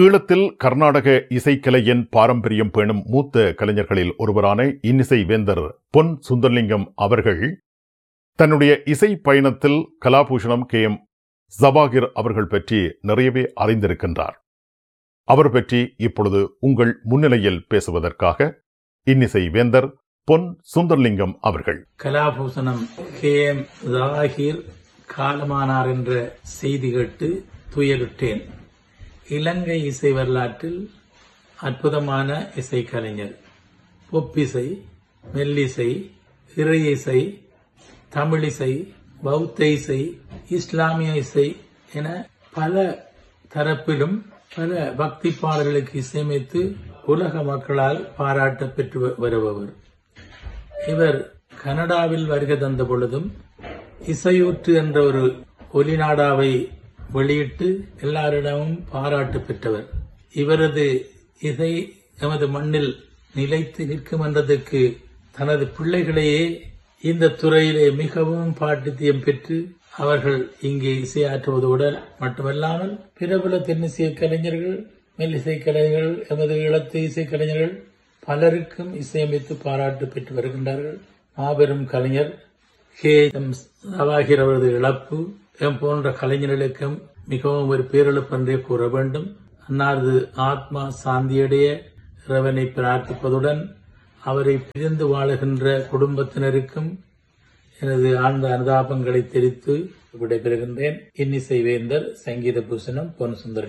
ஈழத்தில் கர்நாடக இசைக்கலையின் பாரம்பரியம் பேணும் மூத்த கலைஞர்களில் ஒருவரான இன்னிசை வேந்தர் பொன் சுந்தர்லிங்கம் அவர்கள் தன்னுடைய இசை பயணத்தில் கலாபூஷணம் கே எம் ஜபாகிர் அவர்கள் பற்றி நிறையவே அறிந்திருக்கின்றார் அவர் பற்றி இப்பொழுது உங்கள் முன்னிலையில் பேசுவதற்காக இன்னிசை வேந்தர் பொன் சுந்தர்லிங்கம் அவர்கள் கலாபூசணம் கே எம் ஜாகிர் காலமானார் என்ற செய்தி கேட்டு துயருற்றேன் இலங்கை இசை வரலாற்றில் அற்புதமான இசைக்கலைஞர் பொப்பிசை மெல்லிசை இறை இசை தமிழிசை பௌத்த இசை இஸ்லாமிய இசை என பல தரப்பிலும் பல பக்தி பாடல்களுக்கு இசையமைத்து உலக மக்களால் பாராட்ட பெற்று வருபவர் இவர் கனடாவில் வருகை தந்த பொழுதும் இசையூற்று என்ற ஒரு ஒலிநாடாவை வெளியிட்டு எல்லாரிடமும் பாராட்டு பெற்றவர் இவரது இசை எமது மண்ணில் நிலைத்து நிற்கும் என்றதற்கு தனது பிள்ளைகளையே இந்த துறையிலே மிகவும் பாட்டித்தியம் பெற்று அவர்கள் இங்கே இசையாற்றுவதோடு மட்டுமல்லாமல் பிரபல தென்னிசைய கலைஞர்கள் மெல்லிசை கலைஞர்கள் எமது இளத்து இசை கலைஞர்கள் பலருக்கும் இசையமைத்து பாராட்டு பெற்று வருகின்றார்கள் மாபெரும் கலைஞர் கே எம் சவாகிர் அவரது இழப்பு எம் போன்ற கலைஞர்களுக்கும் மிகவும் ஒரு பேரிழப்பு என்றே கூற வேண்டும் அன்னாரது ஆத்மா சாந்தியடைய இறைவனை பிரார்த்திப்பதுடன் அவரை பிரிந்து வாழுகின்ற குடும்பத்தினருக்கும் எனது ஆழ்ந்த அனுதாபங்களை தெரிவித்து விடைபெறுகின்றேன் இன்னிசை வேந்தர் சங்கீத பூஷணம் பொன் சுந்தர்